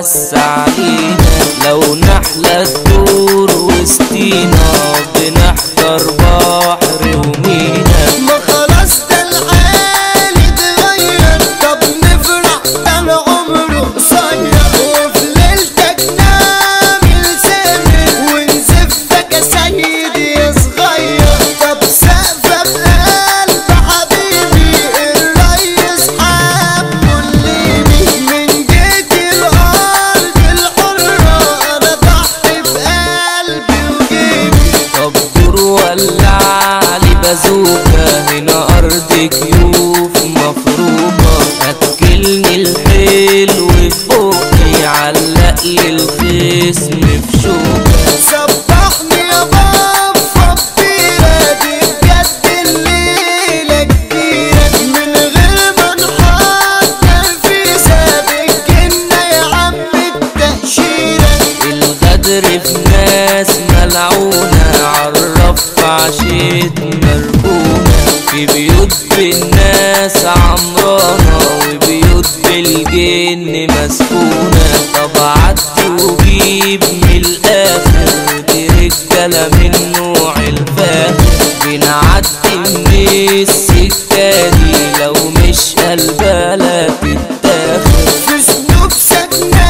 وسع علينا لو نحلى الدور وسطينا بنحضر بحر ومينا ما خلاص ده الحال اتغير طب نفرح ده العمر قصير وفي ليلتك نعمل سامر ونزفك يا سيدي يا صغير طب سقفة بقلب حبيبي الريس حبه الليبي من جيت الأرض الحرة أنا ضحي بقلبي وجيبي طب دور ولع علي بازوكا هنا أرض كيوف مفروضة أكلني الحلو في بقي علق لي الخصم في شوكة صبحني يا بابا بطيرة دي بجد الليلة كبيرة من غير ما نحضر في سابق الجنة يا عم التأشيرة الغدر في ناس ملعونة عرف عشيت مرهونة في بيوت بالناس عمرانة وبيوت بالجن مسكونة طب عدي وجيب من الآخر دي رجالة من نوع الفاخر بنعدي من السكة دي لو مش قلبها لا تتاخد في سنوب سكنة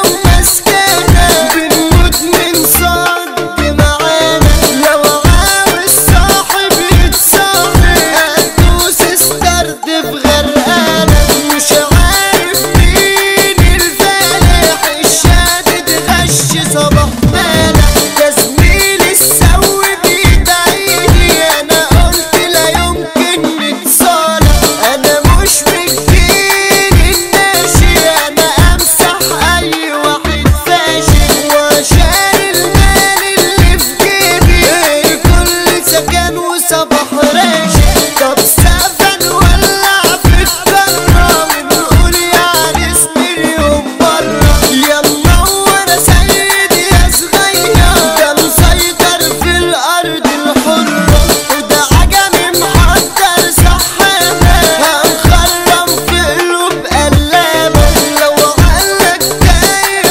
ومسكنة بنموت من صد معانا لو عاوز صاحب يتصاحب هتدوس استرد في غرقانة مش عارف مين الفالح الشادد غش صباح مالح ده زميلي السوي بيدعيلي انا قلت لا يمكن نتصالح انا مش بكتير الناشي انا امسح اي واحد فاشل واشار المال اللي في جيبي الكل سكن وصباح راشد طب سقفا نولع في الكرة ونقول يا عريس مليون مرة يا منور يا سيدي يا صغير ده مسيطر في الارض الحرة وده عجمي محضر سحابة هنخرم في قلوب قلابة لو قالك تايه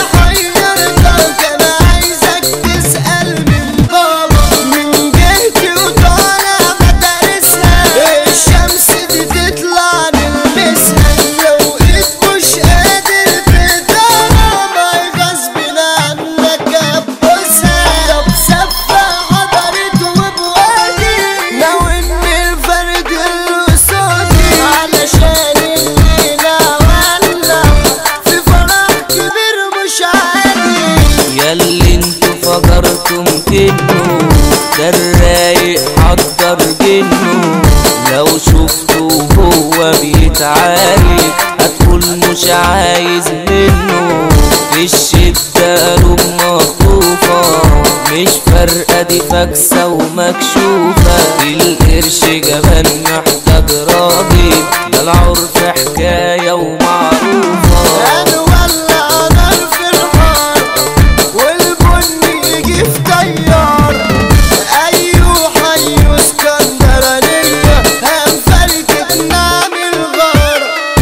حيرتك انا عايزك تسأل من بابا من جهتي وطالع مدارسها الشمس دي تطلع نلمسها لو ايد مش قادر تدارى ما غصب عنك ابوسها طب سفة حضرت وبوادي لو ان الفرد القصادي علشان الليلة ولع في فرح كبير مش عادي ياللي انتوا فجرتم كنه ده الرايق حضر جنه لو شفته وهو بيتعارك هتقول مش عايز منه في الشدة قلوب مخطوفة مش فارقة دي فاكسة ومكشوفة القرش جبان محتاج راجل ده العرف حكاية ومعروفة انا ولع نار في الحار والبن يجي في طيار ايوه حي اسكندرانية هنفرتك نعمل غار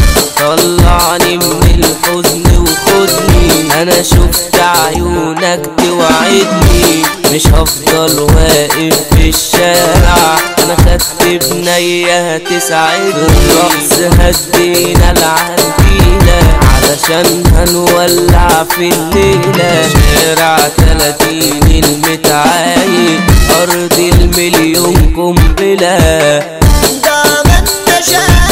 طلعني من الحزن وخدني انا شفت عيونك توعدني مش هفضل واقف في الشارع انا خدت بنية هتساعدني الرقص هدينا العنتيلة علشان هنولع في الليلة شارع تلاتين المتعايد ارض المليون قنبلة ده عملنا شهادة